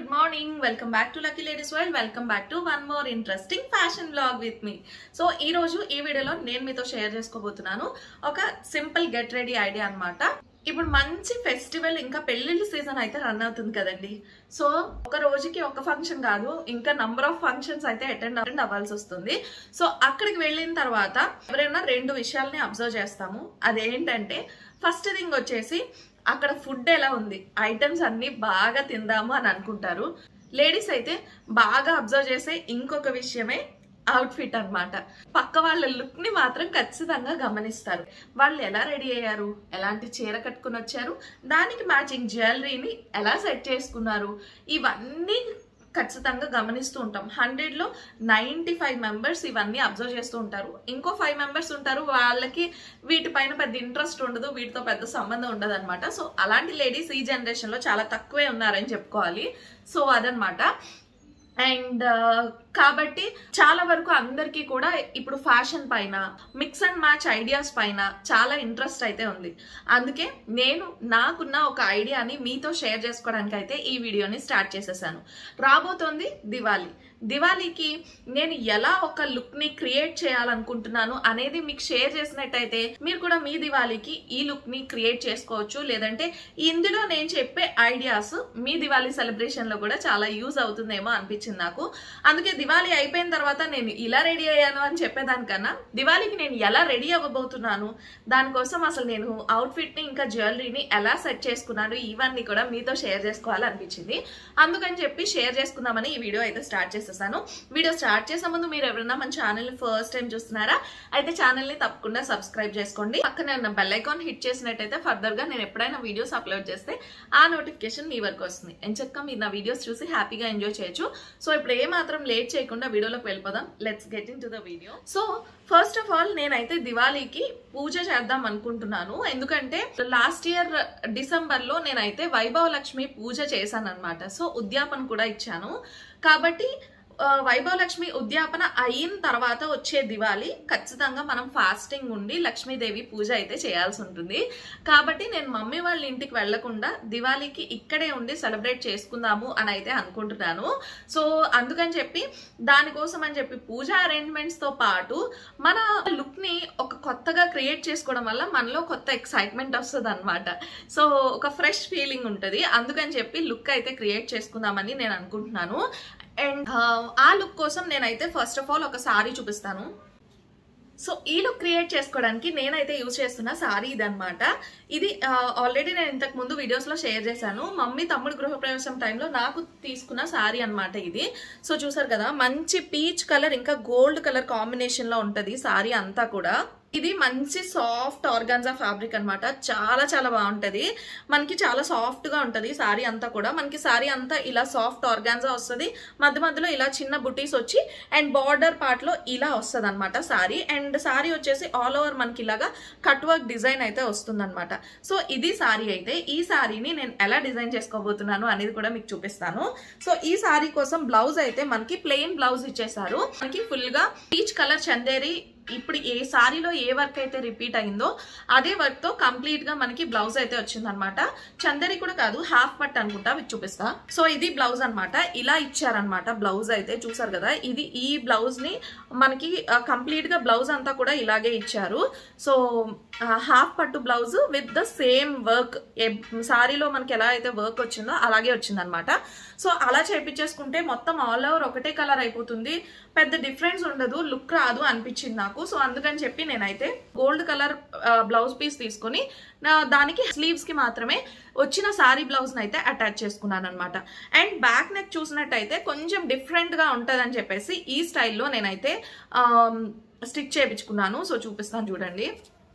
good morning welcome back to lucky ladies world welcome back to one more interesting fashion blog with me so ఈ రోజు ఈ వీడియోలో నేను మీతో share చేసుకోబోతున్నాను ఒక సింపుల్ గెట్ రెడీ ఐడియా అన్నమాట ఇప్పుడు మంచి ఫెస్టివల్ ఇంకా పెళ్లిళ్ళ సీజన్ అయితే రన్ అవుతుంది కదండి సో ఒక రోజుకి ఒక ఫంక్షన్ కాదు ఇంకా నంబర్ ఆఫ్ ఫంక్షన్స్ అయితే అటెండ్ అటెండ్ అవ్వాల్సి వస్తుంది సో అక్కడికి వెళ్ళిన తర్వాత ఎవరైనా రెండు విషయాల్ని అబ్జర్వ్ చేస్తాము అదేంటంటే ఫస్ట్ థింగ్ వచ్చేసి అక్కడ ఫుడ్ ఎలా ఉంది ఐటమ్స్ అన్ని బాగా తిందాము అని అనుకుంటారు లేడీస్ అయితే బాగా అబ్జర్వ్ చేసే ఇంకొక విషయమే అవుట్ఫిట్ అన్నమాట పక్క వాళ్ళ లుక్ ని మాత్రం ఖచ్చితంగా గమనిస్తారు వాళ్ళు ఎలా రెడీ అయ్యారు ఎలాంటి చీర కట్టుకుని వచ్చారు దానికి మ్యాచింగ్ జ్యువెలరీని ఎలా సెట్ చేసుకున్నారు ఇవన్నీ ఖచ్చితంగా గమనిస్తూ ఉంటాం హండ్రెడ్ లో నైంటీ ఫైవ్ మెంబర్స్ ఇవన్నీ అబ్జర్వ్ చేస్తూ ఉంటారు ఇంకో ఫైవ్ మెంబర్స్ ఉంటారు వాళ్ళకి వీటిపైన పెద్ద ఇంట్రెస్ట్ ఉండదు వీటితో పెద్ద సంబంధం ఉండదు అనమాట సో అలాంటి లేడీస్ ఈ జనరేషన్ లో చాలా తక్కువే ఉన్నారని చెప్పుకోవాలి సో అదనమాట అండ్ కాబట్టి చాలా వరకు అందరికీ కూడా ఇప్పుడు ఫ్యాషన్ పైన మిక్స్ అండ్ మ్యాచ్ ఐడియాస్ పైన చాలా ఇంట్రెస్ట్ అయితే ఉంది అందుకే నేను నాకున్న ఒక ఐడియాని మీతో షేర్ చేసుకోవడానికి అయితే ఈ వీడియోని స్టార్ట్ చేసేసాను రాబోతోంది దివాళీ దివాళీకి నేను ఎలా ఒక లుక్ ని క్రియేట్ చేయాలనుకుంటున్నాను అనేది మీకు షేర్ చేసినట్టయితే మీరు కూడా మీ దివాళీకి ఈ లుక్ ని క్రియేట్ చేసుకోవచ్చు లేదంటే ఇందులో నేను చెప్పే ఐడియాస్ మీ దివాళీ సెలబ్రేషన్ లో కూడా చాలా యూజ్ అవుతుందేమో అనిపించింది నాకు అందుకే దివాళీ అయిపోయిన తర్వాత నేను ఇలా రెడీ అయ్యాను అని చెప్పేదానికన్నా దివాళీకి నేను ఎలా రెడీ అవ్వబోతున్నాను దానికోసం అసలు నేను అవుట్ఫిట్ ని ఇంకా జ్యువెలరీని ఎలా సెట్ చేసుకున్నాను ఇవన్నీ కూడా మీతో షేర్ చేసుకోవాలనిపించింది అందుకని చెప్పి షేర్ చేసుకుందామని ఈ వీడియో అయితే స్టార్ట్ చేసేసాను వీడియో స్టార్ట్ చేసే ముందు మీరు ఎవరైనా మన ఛానల్ ఫస్ట్ టైం చూస్తున్నారా అయితే ఛానల్ ని తప్పకుండా సబ్స్క్రైబ్ చేసుకోండి పక్కనే ఉన్న బెల్ ఐకాన్ హిట్ చేసినట్టయితే ఫర్దర్ గా నేను ఎప్పుడైనా వీడియోస్ అప్లోడ్ చేస్తే ఆ నోటిఫికేషన్ మీ వరకు వస్తుంది ఎంచక్క మీరు నా వీడియోస్ చూసి హ్యాపీగా ఎంజాయ్ చేయొచ్చు సో ఇప్పుడు ఏ మాత్రం లేట్ చేయకుండా వీడియోలోకి వెళ్ళిపోదాం let's get into the video so first of all నేనైతే దివాళీకి పూజ చేద్దాం అనుకుంటున్నాను ఎందుకంటే లాస్ట్ ఇయర్ డిసెంబర్ లో నేనైతే వైభవ లక్ష్మి పూజ చేశాను అనమాట సో ఉద్యాపన కూడా ఇచ్చాను కాబట్టి వైభవ లక్ష్మి ఉద్యాపన అయిన తర్వాత వచ్చే దివాళీ ఖచ్చితంగా మనం ఫాస్టింగ్ ఉండి లక్ష్మీదేవి పూజ అయితే చేయాల్సి ఉంటుంది కాబట్టి నేను మమ్మీ వాళ్ళ ఇంటికి వెళ్లకుండా దివాళీకి ఇక్కడే ఉండి సెలబ్రేట్ చేసుకుందాము అని అయితే అనుకుంటున్నాను సో అందుకని చెప్పి దానికోసం అని చెప్పి పూజ అరేంజ్మెంట్స్ తో పాటు మన లుక్ ని ఒక కొత్తగా క్రియేట్ చేసుకోవడం వల్ల మనలో కొత్త ఎక్సైట్మెంట్ వస్తుంది అనమాట సో ఒక ఫ్రెష్ ఫీలింగ్ ఉంటుంది అందుకని చెప్పి లుక్ అయితే క్రియేట్ చేసుకుందామని నేను అనుకుంటున్నాను అండ్ ఆ లుక్ కోసం నేనైతే ఫస్ట్ ఆఫ్ ఆల్ ఒక సారీ చూపిస్తాను సో ఈ లుక్ క్రియేట్ చేసుకోవడానికి నేనైతే యూజ్ చేస్తున్న సారీ ఇదనమాట ఇది ఆల్రెడీ నేను ఇంతకు ముందు వీడియోస్ లో షేర్ చేశాను మమ్మీ తమ్ముడు గృహప్రవేశం టైంలో నాకు తీసుకున్న సారీ అనమాట ఇది సో చూసారు కదా మంచి పీచ్ కలర్ ఇంకా గోల్డ్ కలర్ కాంబినేషన్ లో ఉంటది సారీ అంతా కూడా ఇది మంచి సాఫ్ట్ ఆర్గాన్జా ఫ్యాబ్రిక్ అనమాట చాలా చాలా బాగుంటది మనకి చాలా సాఫ్ట్ గా ఉంటది సారీ అంతా కూడా మనకి సారీ అంతా ఇలా సాఫ్ట్ ఆర్గాన్జా వస్తుంది మధ్య మధ్యలో ఇలా చిన్న బుటీస్ వచ్చి అండ్ బార్డర్ పార్ట్ లో ఇలా వస్తుంది అనమాట సారీ అండ్ సారీ వచ్చేసి ఆల్ ఓవర్ మనకి ఇలాగా కట్ వర్క్ డిజైన్ అయితే వస్తుంది అనమాట సో ఇది సారీ అయితే ఈ సారీని నేను ఎలా డిజైన్ చేసుకోబోతున్నాను అనేది కూడా మీకు చూపిస్తాను సో ఈ సారీ కోసం బ్లౌజ్ అయితే మనకి ప్లెయిన్ బ్లౌజ్ ఇచ్చేసారు మనకి ఫుల్ గా పీచ్ కలర్ చందేరి ఇప్పుడు ఏ సారీలో ఏ వర్క్ అయితే రిపీట్ అయిందో అదే వర్క్ తో కంప్లీట్ గా మనకి బ్లౌజ్ అయితే వచ్చింది అనమాట చందరి కూడా కాదు హాఫ్ పట్ అనుకుంటా మీకు చూపిస్తా సో ఇది బ్లౌజ్ అనమాట ఇలా ఇచ్చారనమాట బ్లౌజ్ అయితే చూసారు కదా ఇది ఈ బ్లౌజ్ ని మనకి కంప్లీట్ గా బ్లౌజ్ అంతా కూడా ఇలాగే ఇచ్చారు సో హాఫ్ పట్టు blouse with the same work సారీలో మనకి ఎలా అయితే వర్క్ వచ్చిందో అలాగే వచ్చింది అనమాట సో అలా చేపించేసుకుంటే మొత్తం ఆల్ ఓవర్ ఒకటే కలర్ అయిపోతుంది పెద్ద డిఫరెన్స్ ఉండదు లుక్ రాదు అనిపించింది నాకు సో అందుకని చెప్పి నేనైతే గోల్డ్ కలర్ బ్లౌజ్ పీస్ తీసుకొని దానికి స్లీవ్స్ కి మాత్రమే వచ్చిన సారీ బ్లౌజ్ అయితే అటాచ్ చేసుకున్నాను అనమాట అండ్ బ్యాక్ నెక్ చూసినట్టయితే కొంచెం డిఫరెంట్ గా ఉంటుందని చెప్పేసి ఈ స్టైల్లో నేనైతే స్టిచ్ చేయించుకున్నాను సో చూపిస్తాను చూడండి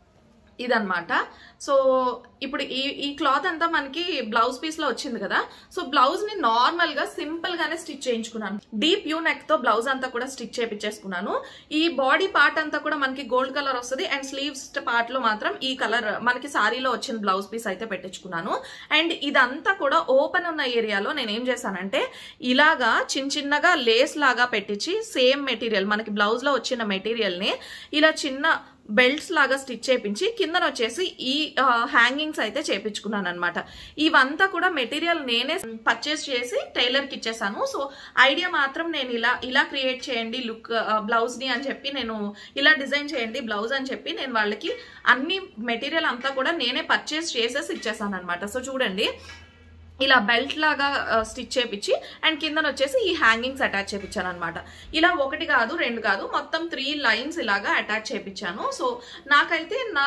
ఇదనమాట సో ఇప్పుడు ఈ ఈ క్లాత్ అంతా మనకి బ్లౌజ్ పీస్ లో వచ్చింది కదా సో బ్లౌజ్ ని నార్మల్ గా సింపుల్ గానే స్టిచ్ చేయించుకున్నాను డీప్ యూ నెక్ తో బ్లౌజ్ అంతా కూడా స్టిచ్ చేయించేసుకున్నాను ఈ బాడీ పార్ట్ అంతా కూడా మనకి గోల్డ్ కలర్ వస్తుంది అండ్ స్లీవ్స్ పార్ట్ లో మాత్రం ఈ కలర్ మనకి సారీలో వచ్చిన బ్లౌజ్ పీస్ అయితే పెట్టించుకున్నాను అండ్ ఇదంతా కూడా ఓపెన్ ఉన్న ఏరియాలో నేను ఏం చేశానంటే ఇలాగా చిన్న చిన్నగా లేస్ లాగా పెట్టించి సేమ్ మెటీరియల్ మనకి బ్లౌజ్ లో వచ్చిన మెటీరియల్ ని ఇలా చిన్న బెల్ట్స్ లాగా స్టిచ్ చేపించి కిందన వచ్చేసి ఈ హ్యాంగింగ్స్ అయితే చేపించుకున్నాను అనమాట ఇవంతా కూడా మెటీరియల్ నేనే పర్చేస్ చేసి టైలర్ కి ఇచ్చేసాను సో ఐడియా మాత్రం నేను ఇలా ఇలా క్రియేట్ చేయండి లుక్ బ్లౌజ్ ని అని చెప్పి నేను ఇలా డిజైన్ చేయండి బ్లౌజ్ అని చెప్పి నేను వాళ్ళకి అన్ని మెటీరియల్ అంతా కూడా నేనే పర్చేస్ చేసేసి ఇచ్చేసాను అనమాట సో చూడండి ఇలా బెల్ట్ లాగా స్టిచ్ చేపించి అండ్ కిందన వచ్చేసి ఈ హ్యాంగింగ్స్ అటాచ్ చేపించాను అనమాట ఇలా ఒకటి కాదు రెండు కాదు మొత్తం త్రీ లైన్స్ ఇలాగా అటాచ్ చేపించాను సో నాకైతే నా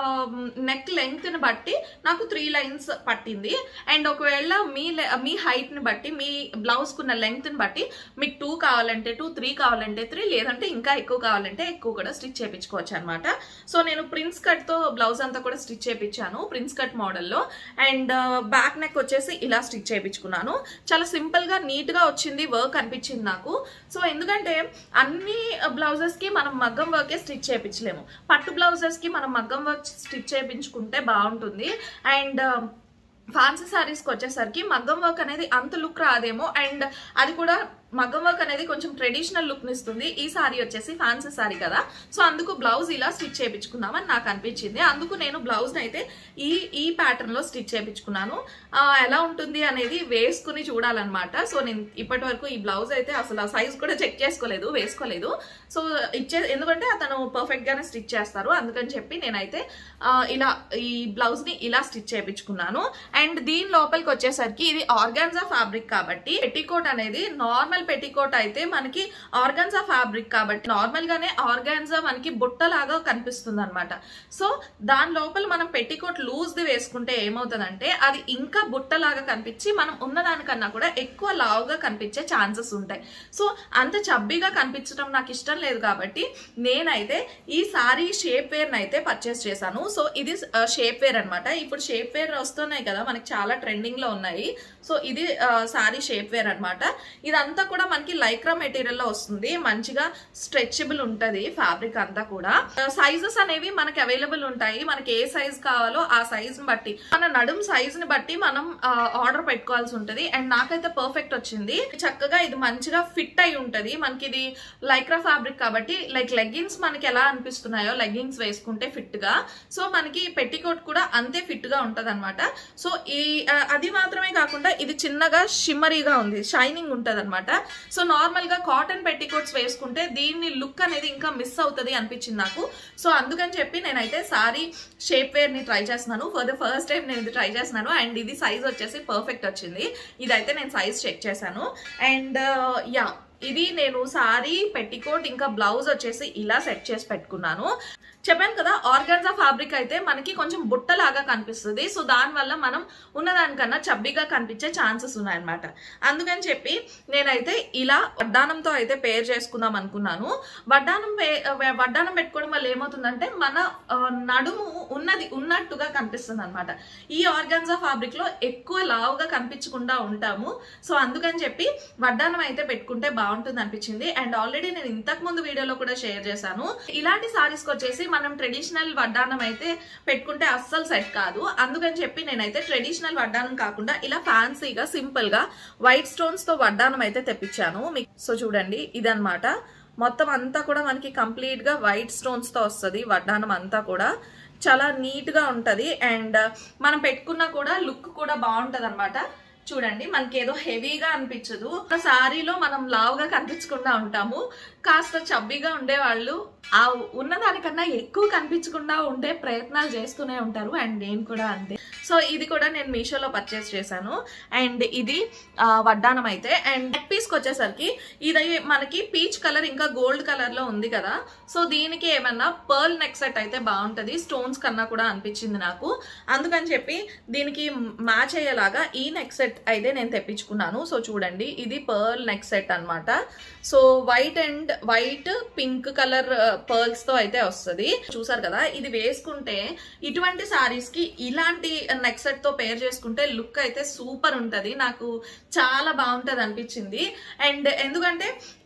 నెక్ లెంగ్త్ ని బట్టి నాకు త్రీ లైన్స్ పట్టింది అండ్ ఒకవేళ మీ le- మీ హైట్ ని బట్టి మీ బ్లౌజ్ కున్న లెంగ్త్ ని బట్టి మీకు టూ కావాలంటే టూ త్రీ కావాలంటే త్రీ లేదంటే ఇంకా ఎక్కువ కావాలంటే ఎక్కువ కూడా స్టిచ్ చేపించుకోవచ్చు అనమాట సో నేను ప్రిన్స్ కట్ తో బ్లౌజ్ అంతా కూడా స్టిచ్ చేపించాను ప్రిన్స్ కట్ మోడల్లో అండ్ బ్యాక్ నెక్ వచ్చేసి ఇలా స్టిచ్ చేయించుకున్నాను చాలా సింపుల్ గా నీట్ గా వచ్చింది వర్క్ అనిపించింది నాకు సో ఎందుకంటే అన్ని బ్లౌజెస్ కి మనం మగ్గం వర్కే స్టిచ్ చేయించలేము పట్టు బ్లౌజెస్ కి మనం మగ్గం వర్క్ స్టిచ్ చేయించుకుంటే బాగుంటుంది అండ్ ఫ్యాన్సీ సారీస్కి వచ్చేసరికి మగ్గం వర్క్ అనేది అంత లుక్ రాదేమో అండ్ అది కూడా మగ్గం వర్క్ అనేది కొంచెం ట్రెడిషనల్ లుక్ ఇస్తుంది ఈ సారీ వచ్చేసి ఫ్యాన్సీ సారీ కదా సో అందుకు బ్లౌజ్ ఇలా స్టిచ్ చేయించుకుందామని నాకు అనిపించింది అందుకు నేను బ్లౌజ్ అయితే ఈ ఈ ప్యాటర్న్ లో స్టిచ్ చేయించుకున్నాను ఆ, ఎలా ఉంటుంది అనేది వేసుకుని చూడాలన్నమాట సో నేను ఇప్పటి వరకు ఈ బ్లౌజ్ అయితే అసలు సైజ్ కూడా చెక్ చేసుకోలేదు వేసుకోలేదు సో ఇచ్చే ఎందుకంటే అతను పర్ఫెక్ట్ గానే స్టిచ్ చేస్తారు అందుకని చెప్పి నేనైతే ఆ, ఇలా ఈ బ్లౌజ్ ని ఇలా స్టిచ్ చేయించుకున్నాను అండ్ దీని లోపలికి వచ్చేసరికి ఇది ఆర్గాన్జా ఫ్యాబ్రిక్ కాబట్టి పెట్టికోట్ అనేది నార్మల్ పెట్టికోట్ అయితే మనకి ఆర్గాన్జా ఫ్యాబ్రిక్ కాబట్టి నార్మల్ గానే ఆర్గాన్జా మనకి బుట్టలాగా కనిపిస్తుంది అనమాట సో దాని లోపల మనం పెట్టికోట్ లూజ్ ది వేసుకుంటే ఏమవుతుందంటే అది ఇంకా బుట్టలాగా కనిపించి మనం ఉన్నదానికన్నా కూడా ఎక్కువ లావుగా కనిపించే ఛాన్సెస్ ఉంటాయి సో అంత చబ్బీగా కనిపించడం నాకు ఇష్టం లేదు కాబట్టి నేనైతే ఈ సారీ షేప్ వేర్ అయితే పర్చేస్ చేశాను సో ఇది షేప్ వేర్ అనమాట ఇప్పుడు షేప్ వేర్ వస్తున్నాయి కదా మనకి చాలా ట్రెండింగ్ లో ఉన్నాయి సో ఇది సారీ షేప్ వేర్ అనమాట ఇదంతా కూడా మనకి లైక్రా మెటీరియల్ లో వస్తుంది మంచిగా స్ట్రెచబుల్ ఉంటది ఫ్యాబ్రిక్ అంతా కూడా సైజెస్ అనేవి మనకి అవైలబుల్ ఉంటాయి మనకి ఏ సైజ్ కావాలో ఆ సైజ్ ని బట్టి మన నడుం సైజ్ ని బట్టి మనం ఆర్డర్ పెట్టుకోవాల్సి ఉంటది అండ్ నాకైతే పర్ఫెక్ట్ వచ్చింది చక్కగా ఇది మంచిగా ఫిట్ అయి ఉంటది మనకి ఇది లైక్రా ఫ్యాబ్రిక్ కాబట్టి లైక్ లెగ్గిన్స్ మనకి ఎలా అనిపిస్తున్నాయో లెగ్గిన్స్ వేసుకుంటే ఫిట్ గా సో మనకి పెట్టికోట్ కూడా అంతే ఫిట్ గా ఉంటది అనమాట సో ఈ ఆ, అది మాత్రమే కాకుండా ఇది చిన్నగా షిమ్మరీగా ఉంది షైనింగ్ ఉంటది అనమాట సో నార్మల్ గా కాటన్ పెట్టికోట్స్ వేసుకుంటే దీన్ని లుక్ అనేది ఇంకా మిస్ అవుతుంది అనిపించింది నాకు సో అందుకని చెప్పి నేనైతే సారీ షేప్ వేర్ ని ట్రై చేస్తున్నాను ఫర్ ద ఫస్ట్ టైం నేను ఇది ట్రై చేస్తున్నాను అండ్ ఇది సైజ్ వచ్చేసి పర్ఫెక్ట్ వచ్చింది ఇదైతే నేను సైజ్ చెక్ చేశాను అండ్ యా ఇది నేను సారీ పెట్టికోట్ ఇంకా బ్లౌజ్ వచ్చేసి ఇలా సెట్ చేసి పెట్టుకున్నాను చెప్పాను కదా ఆర్గాన్జా ఫ్యాబ్రిక్ అయితే మనకి కొంచెం బుట్టలాగా కనిపిస్తుంది సో దానివల్ల మనం ఉన్నదానికన్నా చబ్బిగా కనిపించే ఛాన్సెస్ ఉన్నాయన్నమాట అందుకని చెప్పి నేనైతే ఇలా వడ్డానంతో అయితే పేర్ చేసుకుందాం అనుకున్నాను వడ్డానం పే- వడ్డానం పెట్టుకోవడం వల్ల ఏమవుతుందంటే మన ఆ, నడుము ఉన్నది ఉన్నట్టుగా కనిపిస్తుంది అనమాట ఈ ఆర్గాన్జా ఫ్యాబ్రిక్ లో ఎక్కువ లావుగా కనిపించకుండా ఉంటాము సో అందుకని చెప్పి వడ్డానం అయితే పెట్టుకుంటే బాగుంటుంది అనిపించింది అండ్ ఆల్రెడీ నేను ఇంతకు ముందు వీడియోలో కూడా షేర్ చేశాను ఇలాంటి సారీస్ వచ్చేసి మనం ట్రెడిషనల్ వడ్డానం అయితే పెట్టుకుంటే అస్సలు సెట్ కాదు అందుకని చెప్పి నేనైతే ట్రెడిషనల్ వడ్డానం కాకుండా ఇలా ఫ్యాన్సీగా సింపుల్ గా వైట్ స్టోన్స్ తో వడ్డానం అయితే తెప్పించాను మీకు సో చూడండి ఇదన్నమాట మొత్తం అంతా కూడా మనకి కంప్లీట్ గా వైట్ స్టోన్స్ తో వస్తుంది వడ్డానం అంతా కూడా చాలా నీట్ గా ఉంటది అండ్ మనం పెట్టుకున్నా కూడా లుక్ కూడా బాగుంటది అనమాట చూడండి మనకి ఏదో హెవీగా అనిపించదు ఒక సారీలో మనం లావుగా కనిపించకుండా ఉంటాము కాస్త చబ్బీగా ఉండేవాళ్ళు ఆ ఉన్నదానికన్నా ఎక్కువ కనిపించకుండా ఉండే ప్రయత్నాలు చేస్తూనే ఉంటారు అండ్ నేను కూడా అంతే సో ఇది కూడా నేను మీషోలో పర్చేస్ చేశాను అండ్ ఇది ఆ, వడ్డానం అయితే అండ్ నెక్ పీస్కి వచ్చేసరికి ఇది మనకి పీచ్ కలర్ ఇంకా గోల్డ్ కలర్ లో ఉంది కదా సో దీనికి ఏమన్నా పర్ల్ నెక్ సెట్ అయితే బాగుంటది స్టోన్స్ కన్నా కూడా అనిపించింది నాకు అందుకని చెప్పి దీనికి మ్యాచ్ అయ్యేలాగా ఈ నెక్ సెట్ అయితే నేను తెప్పించుకున్నాను సో చూడండి ఇది పర్ల్ నెక్ సెట్ అన్నమాట so white and white pink colour pearls తో అయితే వస్తుంది చూసారు కదా ఇది వేసుకుంటే ఇటువంటి సారీస్ కి ఇలాంటి నెక్ సెట్ తో పేర్ చేసుకుంటే లుక్ అయితే సూపర్ ఉంటది నాకు చాలా బాగుంటది అనిపించింది అండ్ ఎందుకంటే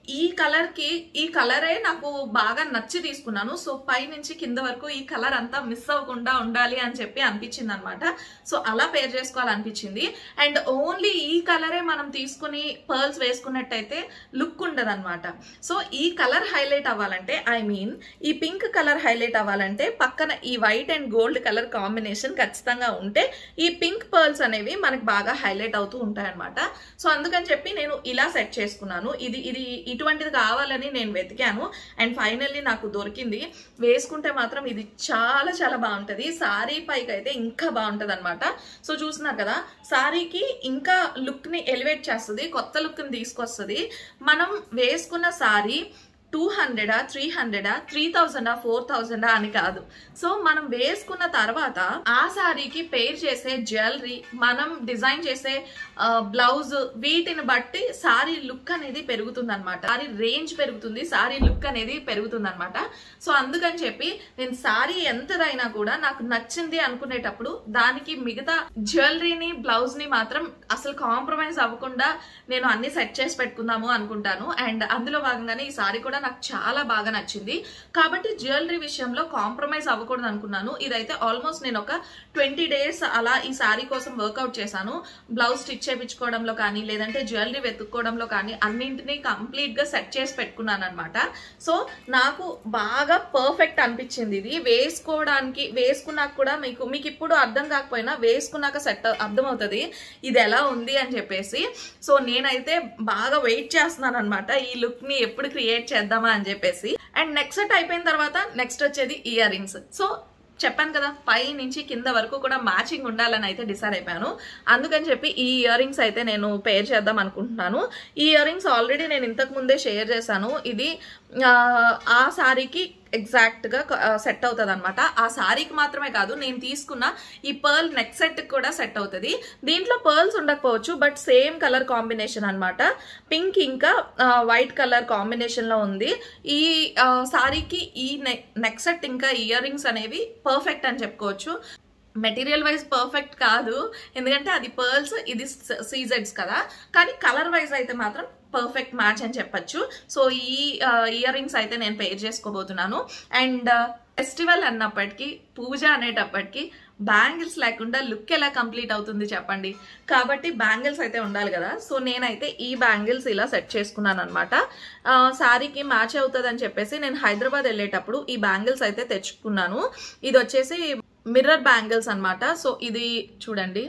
ఈ కలర్ కి ఈ కలరే నాకు బాగా నచ్చి తీసుకున్నాను సో పై నుంచి కింద వరకు ఈ కలర్ అంతా మిస్ అవ్వకుండా ఉండాలి అని చెప్పి అనిపించింది అనమాట సో అలా పేర్ చేసుకోవాలనిపించింది అండ్ ఓన్లీ ఈ కలరే మనం తీసుకుని పర్ల్స్ వేసుకున్నట్టయితే లుక్ ఉండదు అనమాట సో ఈ కలర్ హైలైట్ అవ్వాలంటే ఐ మీన్ ఈ పింక్ కలర్ హైలైట్ అవ్వాలంటే పక్కన ఈ white and gold colour combination ఖచ్చితంగా ఉంటే ఈ పింక్ పర్ల్స్ అనేవి మనకి బాగా హైలైట్ అవుతూ ఉంటాయి అనమాట సో అందుకని చెప్పి నేను ఇలా సెట్ చేసుకున్నాను ఇది ఇది ఇటువంటిది కావాలని నేను వెతికాను అండ్ ఫైనల్లీ నాకు దొరికింది వేసుకుంటే మాత్రం ఇది చాలా చాలా బాగుంటుంది సారీ పైకి అయితే ఇంకా బాగుంటుంది అనమాట సో చూస్తున్నారు కదా సారీకి ఇంకా లుక్ని ఎలివేట్ చేస్తుంది కొత్త లుక్ని తీసుకొస్తుంది మనం వేసుకున్న సారీ టూ హండ్రెడా త్రీ హండ్రెడా త్రీ థౌజండా ఫోర్ థౌజండా అని కాదు సో మనం వేసుకున్న తర్వాత ఆ సారీకి పేర్ చేసే జ్యువెలరీ మనం డిజైన్ చేసే బ్లౌజ్ వీటిని బట్టి సారీ లుక్ అనేది పెరుగుతుంది అనమాట సారీ రేంజ్ పెరుగుతుంది సారీ లుక్ అనేది పెరుగుతుంది అనమాట సో అందుకని చెప్పి నేను సారీ ఎంతదైనా కూడా నాకు నచ్చింది అనుకునేటప్పుడు దానికి మిగతా జ్యువెలరీని బ్లౌజ్ ని మాత్రం అసలు కాంప్రమైజ్ అవ్వకుండా నేను అన్ని సెట్ చేసి పెట్టుకుందాము అనుకుంటాను అండ్ అందులో భాగంగానే ఈ సారీ కూడా నాకు చాలా బాగా నచ్చింది కాబట్టి జ్యువెలరీ విషయంలో కాంప్రమైజ్ అవ్వకూడదు అనుకున్నాను ఇదైతే ఆల్మోస్ట్ నేను ఒక ట్వంటీ డేస్ అలా ఈ సారీ కోసం వర్కౌట్ చేశాను బ్లౌజ్ స్టిచ్ చేయించుకోవడంలో కానీ లేదంటే జ్యువెలరీ వెతుక్కోవడంలో కానీ అన్నింటినీ కంప్లీట్ గా సెట్ చేసి పెట్టుకున్నాను అనమాట సో నాకు బాగా పర్ఫెక్ట్ అనిపించింది ఇది వేసుకోవడానికి వేసుకున్నాక కూడా మీకు మీకు ఇప్పుడు అర్థం కాకపోయినా వేసుకున్నాక సెట్ అర్థమవుతుంది ఇది ఎలా ఉంది అని చెప్పేసి సో నేనైతే బాగా వెయిట్ చేస్తున్నాను అనమాట ఈ లుక్ ని ఎప్పుడు క్రియేట్ చేద్దామా అని చెప్పేసి అండ్ నెక్స్ట్ సెట్ అయిపోయిన తర్వాత నెక్స్ట్ వచ్చేది ఇయర్ రింగ్స్ సో చెప్పాను కదా పై నుంచి కింద వరకు కూడా మ్యాచింగ్ ఉండాలని అయితే డిసైడ్ అయిపోయాను అందుకని చెప్పి ఈ ఇయర్ రింగ్స్ అయితే నేను పేర్ చేద్దాం అనుకుంటున్నాను ఈ ఇయర్ రింగ్స్ ఆల్రెడీ నేను ఇంతకు ముందే షేర్ చేశాను ఇది ఆ, ఆ సారీకి ఎగ్జాక్ట్ గా సెట్ అవుతుంది అనమాట ఆ సారీకి మాత్రమే కాదు నేను తీసుకున్న ఈ పర్ల్ నెక్ సెట్ కూడా సెట్ అవుతుంది దీంట్లో పర్ల్స్ ఉండకపోవచ్చు బట్ సేమ్ కలర్ కాంబినేషన్ అన్నమాట పింక్ ఇంకా వైట్ కలర్ కాంబినేషన్ లో ఉంది ఈ ఆ, సారీకి ఈ నెక్ నెక్ సెట్ ఇంకా ఇయర్ రింగ్స్ అనేవి పర్ఫెక్ట్ అని చెప్పుకోవచ్చు మెటీరియల్ వైజ్ పర్ఫెక్ట్ కాదు ఎందుకంటే అది పర్ల్స్ ఇది సీజెడ్స్ కదా కానీ కలర్ వైజ్ అయితే మాత్రం పర్ఫెక్ట్ మ్యాచ్ అని చెప్పొచ్చు సో ఈ ఇయర్ రింగ్స్ అయితే నేను పేర్ చేసుకోబోతున్నాను అండ్ ఫెస్టివల్ అన్నప్పటికీ పూజ అనేటప్పటికి బ్యాంగిల్స్ లేకుండా లుక్ ఎలా కంప్లీట్ అవుతుంది చెప్పండి కాబట్టి బ్యాంగిల్స్ అయితే ఉండాలి కదా సో నేనైతే ఈ బ్యాంగిల్స్ ఇలా సెట్ చేసుకున్నాను అనమాట శారీకి మ్యాచ్ అవుతుంది అని చెప్పేసి నేను హైదరాబాద్ వెళ్ళేటప్పుడు ఈ బ్యాంగిల్స్ అయితే తెచ్చుకున్నాను ఇది వచ్చేసి మిర్రర్ బ్యాంగిల్స్ అన్నమాట సో ఇది చూడండి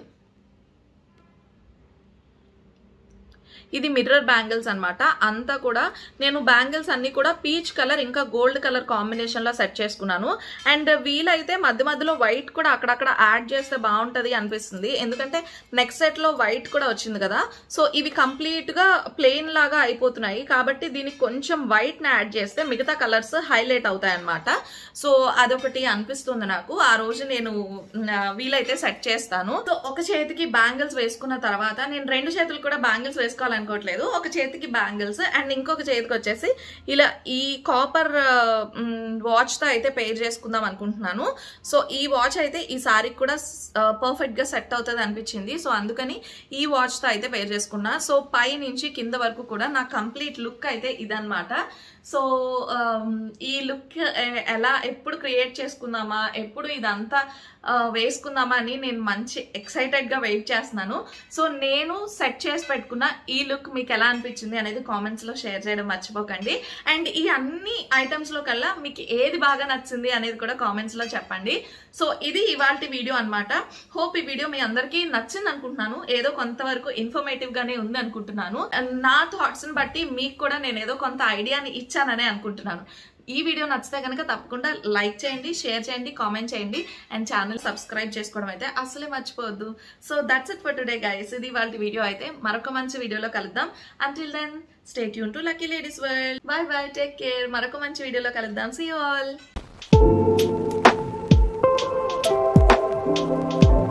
ఇది మిర్రర్ బ్యాంగిల్స్ అన్నమాట అంతా కూడా నేను బ్యాంగిల్స్ అన్ని కూడా పీచ్ కలర్ ఇంకా గోల్డ్ కలర్ కాంబినేషన్ లో సెట్ చేసుకున్నాను అండ్ వీలైతే మధ్య మధ్యలో వైట్ కూడా అక్కడక్కడ యాడ్ చేస్తే బాగుంటది అనిపిస్తుంది ఎందుకంటే నెక్స్ట్ సెట్ లో వైట్ కూడా వచ్చింది కదా సో ఇవి కంప్లీట్ గా ప్లెయిన్ లాగా అయిపోతున్నాయి కాబట్టి దీనికి కొంచెం వైట్ ని యాడ్ చేస్తే మిగతా కలర్స్ హైలైట్ అవుతాయి అనమాట సో అదొకటి అనిపిస్తుంది నాకు ఆ రోజు నేను మ్, వీలైతే సెట్ చేస్తాను సో ఒక చేతికి బ్యాంగిల్స్ వేసుకున్న తర్వాత నేను రెండు చేతులు కూడా బ్యాంగిల్స్ వేసుకోవాలనుకోవట్లేదు ఒక చేతికి బ్యాంగిల్స్ అండ్ ఇంకొక చేతికి వచ్చేసి ఇలా ఈ కాపర్ వాచ్ తో అయితే పేర్ చేసుకుందాం అనుకుంటున్నాను సో ఈ వాచ్ అయితే ఈ సారీకి కూడా పర్ఫెక్ట్ గా సెట్ అవుతుంది అనిపించింది సో అందుకని ఈ వాచ్ తో అయితే పేర్ చేసుకున్నా సో పై నుంచి కింద వరకు కూడా నా కంప్లీట్ లుక్ అయితే ఇదన్నమాట సో ఆమ్, ఈ లుక్ ఎలా ఎప్పుడు క్రియేట్ చేసుకుందామా ఎప్పుడు ఇదంతా ఆ, వేసుకుందామా అని నేను మంచి ఎక్సైటెడ్ గా వెయిట్ చేస్తున్నాను సో నేను సెట్ చేసి పెట్టుకున్న ఈ లుక్ మీకు ఎలా అనిపించింది అనేది కామెంట్స్ లో షేర్ చేయడం మర్చిపోకండి అండ్ ఈ అన్ని ఐటమ్స్ లో కల్లా మీకు ఏది బాగా నచ్చింది అనేది కూడా కామెంట్స్ లో చెప్పండి సో ఇది ఇవాళ వీడియో అన్నమాట హోప్ ఈ వీడియో మీ అందరికీ నచ్చింది అనుకుంటున్నాను ఏదో కొంతవరకు ఇన్ఫర్మేటివ్ గానే ఉంది అనుకుంటున్నాను And నా థాట్స్ ని బట్టి మీకు కూడా నేను ఏదో కొంత ఐడియాని ఇచ్చాననే అనుకుంటున్నాను ఈ వీడియో నచ్చితే కనుక తప్పకుండా లైక్ చేయండి షేర్ చేయండి కామెంట్ చేయండి అండ్ ఛానల్ సబ్స్క్రైబ్ చేసుకోవడం అయితే అసలే మర్చిపోవద్దు so that's it for today guys ఇది వాళ్ళ వీడియో అయితే మరొక మంచి వీడియోలో కలుద్దాం until then stay tune to lucky ladies world bye bye take care మరొక మంచి వీడియోలో కలుద్దాం సీ ఆల్